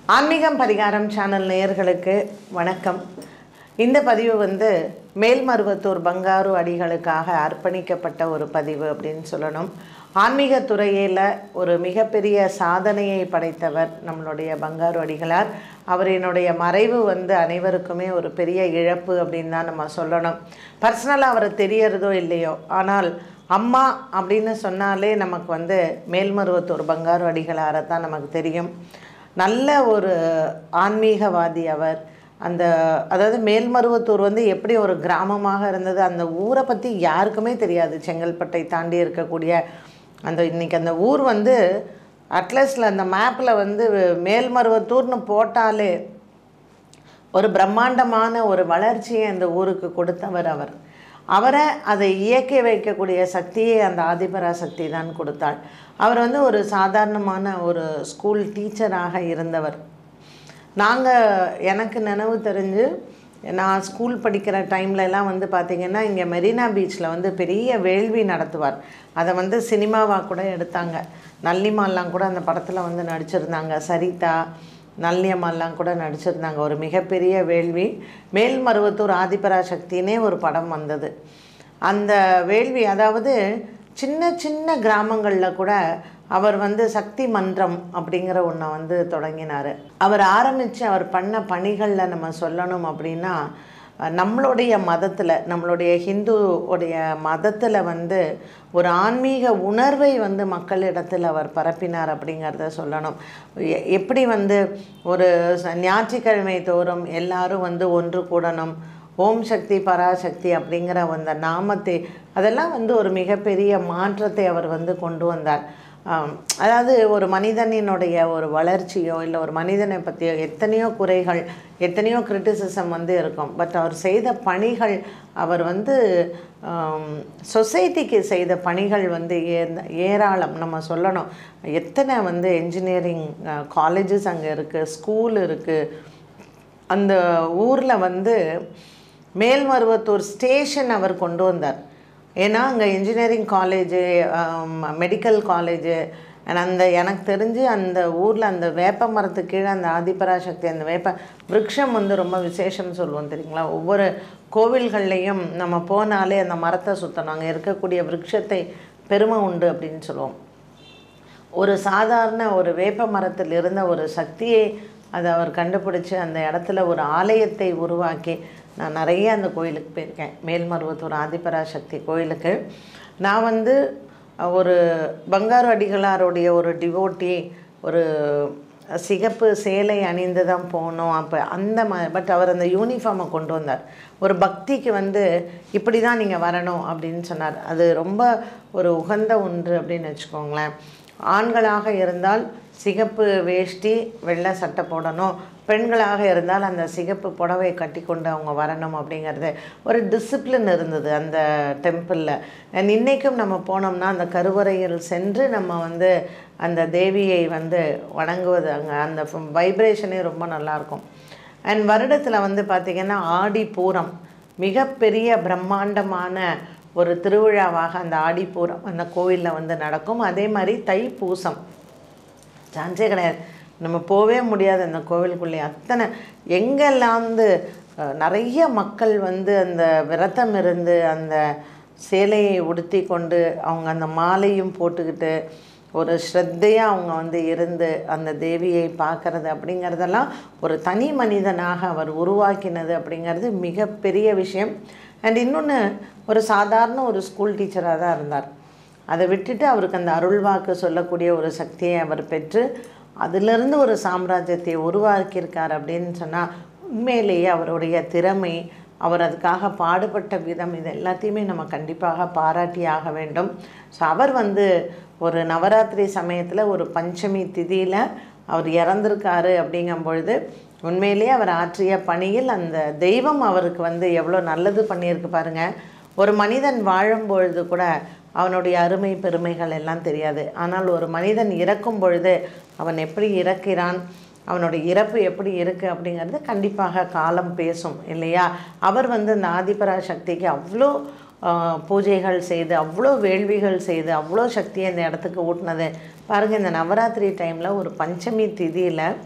ஆன்மீகம் பரிகாரம் சேனல் நேயர்களுக்கு வணக்கம் இந்த பதிவு வந்து மேல்மருவத்தூர் பங்காரு அடிகளுக்காக அர்ப்பணிக்கப்பட்ட ஒரு பதிவு அப்படின்னு சொல்லணும் ஆன்மீக துறையில் ஒரு மிகப்பெரிய சாதனையை படைத்தவர் நம்மளுடைய பங்காரு அடிகளார் அவரினுடைய மறைவு வந்து அனைவருக்குமே ஒரு பெரிய இழப்பு அப்படின்னு தான் நம்ம சொல்லணும் பர்சனலாக அவரை தெரியறதோ இல்லையோ ஆனால் அம்மா அப்படின்னு சொன்னாலே நமக்கு வந்து மேல்மருவத்தூர் பங்காரு அடிகளாரை தான் நமக்கு தெரியும் நல்ல ஒரு ஆன்மீகவாதி அவர் அந்த அதாவது மேல்மருவத்தூர் வந்து எப்படி ஒரு கிராமமாக இருந்தது அந்த ஊரை பற்றி யாருக்குமே தெரியாது செங்கல்பட்டை தாண்டி இருக்கக்கூடிய அந்த இன்னைக்கு அந்த ஊர் வந்து அட்லஸில் அந்த மேப்பில் வந்து மேல்மருவத்தூர்னு போட்டாலே ஒரு பிரம்மாண்டமான ஒரு வளர்ச்சியை அந்த ஊருக்கு கொடுத்தவர் அவர் அவரை அதை இயக்கி வைக்கக்கூடிய சக்தியை அந்த ஆதிபராசக்தி தான் கொடுத்தாள் அவர் வந்து ஒரு சாதாரணமான ஒரு ஸ்கூல் டீச்சராக இருந்தவர் நாங்கள் எனக்கு நினைவு தெரிஞ்சு நான் ஸ்கூல் படிக்கிற டைம்லலாம் வந்து பார்த்திங்கன்னா இங்கே மெரினா பீச்சில் வந்து பெரிய வேள்வி நடத்துவார் அதை வந்து சினிமாவாக கூட எடுத்தாங்க நல்லிமாலாம் கூட அந்த படத்தில் வந்து நடிச்சிருந்தாங்க சரிதா நல்லியம்மாலாம் கூட நடிச்சிருந்தாங்க ஒரு மிகப்பெரிய வேள்வி மேல்மருவத்தூர் ஆதிபராசக்தினே ஒரு படம் வந்தது அந்த வேள்வி அதாவது சின்ன சின்ன கிராமங்களில் கூட அவர் வந்து சக்தி மன்றம் அப்படிங்கிற ஒன்றை வந்து தொடங்கினார் அவர் ஆரம்பித்து அவர் பண்ண பணிகளில் நம்ம சொல்லணும் அப்படின்னா நம்மளுடைய மதத்தில் நம்மளுடைய ஹிந்து உடைய மதத்தில் வந்து ஒரு ஆன்மீக உணர்வை வந்து மக்களிடத்தில் அவர் பரப்பினார் அப்படிங்கிறத சொல்லணும் எ- எப்படி வந்து ஒரு ச- ஞாயிற்றுக்கிழமை தோறும் எல்லாரும் வந்து ஒன்று கூடணும் ஓம் சக்தி பராசக்தி அப்படிங்கிற அந்த நாமத்தை அதெல்லாம் வந்து ஒரு மிகப்பெரிய மாற்றத்தை அவர் வந்து கொண்டு வந்தார் ஆம், அதாவது ஒரு மனிதனினுடைய ஒரு வளர்ச்சியோ இல்லை ஒரு மனிதனை பற்றியோ எத்தனையோ குறைகள் எத்தனையோ கிரிட்டிசிசம் வந்து இருக்கும் பட் அவர் செய்த பணிகள் அவர் வந்து சொசைட்டிக்கு செய்த பணிகள் வந்து ஏ- ஏராளம் நம்ம சொல்லணும் எத்தனை வந்து என்ஜினியரிங் காலேஜஸ் அங்கே இருக்குது ஸ்கூல் இருக்குது அந்த ஊரில் வந்து மேல்மருவத்தூர் ஸ்டேஷன் அவர் கொண்டு வந்தார் ஏன்னா அங்கே இன்ஜினியரிங் காலேஜு மெடிக்கல் காலேஜு அந்த எனக்கு தெரிஞ்சு அந்த ஊரில் அந்த வேப்ப மரத்துக்கு கீழே அந்த ஆதிபராசக்தி அந்த வேப்ப விருட்சம் வந்து ரொம்ப விசேஷம்னு சொல்லுவோம் தெரியுங்களா ஒவ்வொரு கோவில்கள்லேயும் நம்ம போனாலே அந்த மரத்தை சுற்றணும் அங்கே இருக்கக்கூடிய விருட்சத்தை பெருமை உண்டு அப்படின்னு சொல்லுவோம் ஒரு சாதாரண ஒரு வேப்ப மரத்தில் இருந்த ஒரு சக்தியை அதை அவர் கண்டுபிடிச்சு அந்த இடத்துல ஒரு ஆலயத்தை உருவாக்கி நான் நிறைய அந்த கோயிலுக்கு போயிருக்கேன் மேல்மருவத்தூர் ஆதிபராசக்தி கோயிலுக்கு நான் வந்து ஒரு பங்காரு அடிகளாருடைய ஒரு டிவோட்டி ஒரு சிகப்பு சேலை அணிந்து தான் போனோம் அப்போ அந்த மா பட் அவர் அந்த யூனிஃபார்மை கொண்டு வந்தார் ஒரு பக்திக்கு வந்து இப்படி தான் நீங்கள் வரணும் அப்படின்னு சொன்னார் அது ரொம்ப ஒரு உகந்த ஒன்று அப்படின்னு வச்சுக்கோங்களேன் ஆண்களாக இருந்தால் சிகப்பு வேஷ்டி வெள்ளை சட்டை போடணும் பெண்களாக இருந்தால் அந்த சிகப்பு புடவை கட்டி கொண்டு அவங்க வரணும் அப்படிங்கிறது ஒரு டிசிப்ளின் இருந்தது அந்த டெம்பிளில் அண்ட் இன்றைக்கும் நம்ம போனோம்னா அந்த கருவறையில் சென்று நம்ம வந்து அந்த தேவியை வந்து வணங்குவது அங்கே அந்த வைப்ரேஷனே ரொம்ப நல்லாயிருக்கும் அண்ட் வருடத்தில் வந்து பார்த்திங்கன்னா ஆடி பூரம் மிகப்பெரிய பிரம்மாண்டமான ஒரு திருவிழாவாக அந்த ஆடிப்பூரம் அந்த கோவிலில் வந்து நடக்கும் அதே மாதிரி தைப்பூசம் சான்ஸே கிடையாது நம்ம போகவே முடியாது அந்த கோவிலுக்குள்ளே அத்தனை எங்கெல்லாம் வந்து அஹ், நிறைய மக்கள் வந்து அந்த விரதம் இருந்து அந்த சேலையை உடுத்தி கொண்டு அவங்க அந்த மாலையும் போட்டுக்கிட்டு ஒரு ஸ்ரத்தையாக அவங்க வந்து இருந்து அந்த தேவியை பார்க்கறது அப்படிங்கிறதெல்லாம் ஒரு தனி மனிதனாக அவர் உருவாக்கினது அப்படிங்கிறது மிகப்பெரிய விஷயம் அண்ட் இன்னொன்று ஒரு சாதாரண ஒரு ஸ்கூல் டீச்சராக தான் இருந்தார் அதை விட்டுட்டு அவருக்கு அந்த அருள்வாக்கு சொல்லக்கூடிய ஒரு சக்தியை அவர் பெற்று அதிலிருந்து ஒரு சாம்ராஜ்யத்தை உருவாக்கியிருக்கார் அப்படின்னு சொன்னால் உண்மையிலேயே அவருடைய திறமை அவர் அதுக்காக பாடுபட்ட விதம் இது எல்லாத்தையுமே நம்ம கண்டிப்பாக பாராட்டி ஆக வேண்டும் ஸோ அவர் வந்து ஒரு நவராத்திரி சமயத்தில் ஒரு பஞ்சமி திதியில் அவர் இறந்திருக்காரு அப்படிங்கும் பொழுது உண்மையிலேயே அவர் ஆற்றிய பணியில் அந்த தெய்வம் அவருக்கு வந்து எவ்வளோ நல்லது பண்ணியிருக்கு பாருங்க ஒரு மனிதன் வாழும் பொழுது கூட அவனுடைய அருமை பெருமைகள் எல்லாம் தெரியாது ஆனால் ஒரு மனிதன் இறக்கும் பொழுது அவன் எப்படி இறக்கிறான் அவனுடைய இறப்பு எப்படி இருக்குது அப்படிங்கிறது கண்டிப்பாக காலம் பேசும் இல்லையா அவர் வந்து இந்த ஆதிபரா சக்திக்கு அவ்வளோ ஆஹ், பூஜைகள் செய்து அவ்வளோ வேள்விகள் செய்து அவ்வளோ சக்தியை இந்த இடத்துக்கு ஊட்டினது பாருங்கள் இந்த நவராத்திரி டைமில் ஒரு பஞ்சமி திதியில்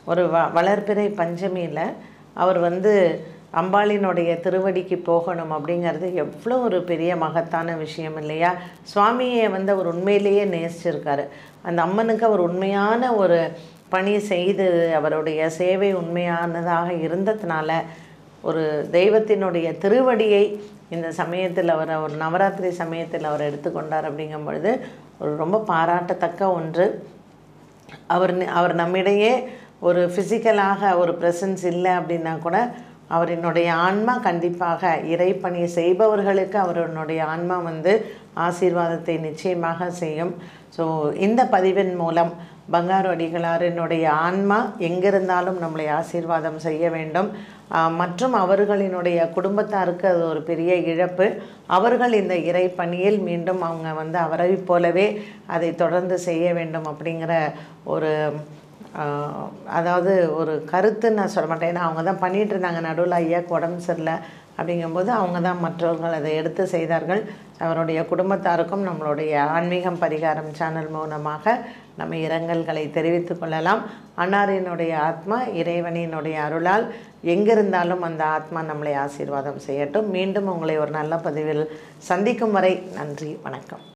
ஒரு வ வளர்பிறை பஞ்சமியில் அவர் வந்து அம்பாளினுடைய திருவடிக்கு போகணும் அப்படிங்கிறது எவ்வளோ ஒரு பெரிய மகத்தான விஷயம் இல்லையா சுவாமியை வந்து அவர் உண்மையிலேயே நேசிச்சிருக்காரு அந்த அம்மனுக்கு அவர் உண்மையான ஒரு பணி செய்து அவருடைய சேவை உண்மையானதாக இருந்ததுனால ஒரு தெய்வத்தினுடைய திருவடியை இந்த சமயத்தில் அவர் ஒரு நவராத்திரி சமயத்தில் அவர் எடுத்துக்கொண்டார் அப்படிங்கும் பொழுது ஒரு ரொம்ப பாராட்டத்தக்க ஒன்று அவர் நி- அவர் நம்மிடையே ஒரு ஃபிசிக்கலாக ஒரு ப்ரெசன்ஸ் இல்லை அப்படின்னா கூட அவரினுடைய ஆன்மா கண்டிப்பாக இறைப்பணி செய்பவர்களுக்கு அவருடைய ஆன்மா வந்து ஆசீர்வாதத்தை நிச்சயமாக செய்யும் ஸோ இந்த பதிவின் மூலம் பங்காரு அடிகளாரினுடைய ஆன்மா எங்கிருந்தாலும் நம்மளை ஆசீர்வாதம் செய்ய வேண்டும் ஆஹ் மற்றும் அவர்களினுடைய குடும்பத்தாருக்கு அது ஒரு பெரிய இழப்பு அவர்கள் இந்த இறை பணியில் மீண்டும் அவங்க வந்து அவரை போலவே அதை தொடர்ந்து செய்ய வேண்டும் அப்படிங்கிற ஒரு ஆஹ், அதாவது ஒரு கருத்து நான் சொல்ல மாட்டேன் ஏன்னா அவங்க தான் பண்ணிட்டு இருந்தாங்க நடுவில் ஐயாக்கு உடம்பு சரியில்லை அப்படிங்கும்போது அவங்க தான் மற்றவர்கள் அதை எடுத்து செய்தார்கள் அவருடைய குடும்பத்தாருக்கும் நம்மளுடைய ஆன்மீகம் பரிகாரம் சேனல் மூலமாக நம்ம இரங்கல்களை தெரிவித்துக் கொள்ளலாம் அன்னாரினுடைய ஆத்மா இறைவனினுடைய அருளால் எங்கிருந்தாலும் அந்த ஆத்மா நம்மளை ஆசீர்வாதம் செய்யட்டும் மீண்டும் உங்களை ஒரு நல்ல பதிவில் சந்திக்கும் வரை நன்றி வணக்கம்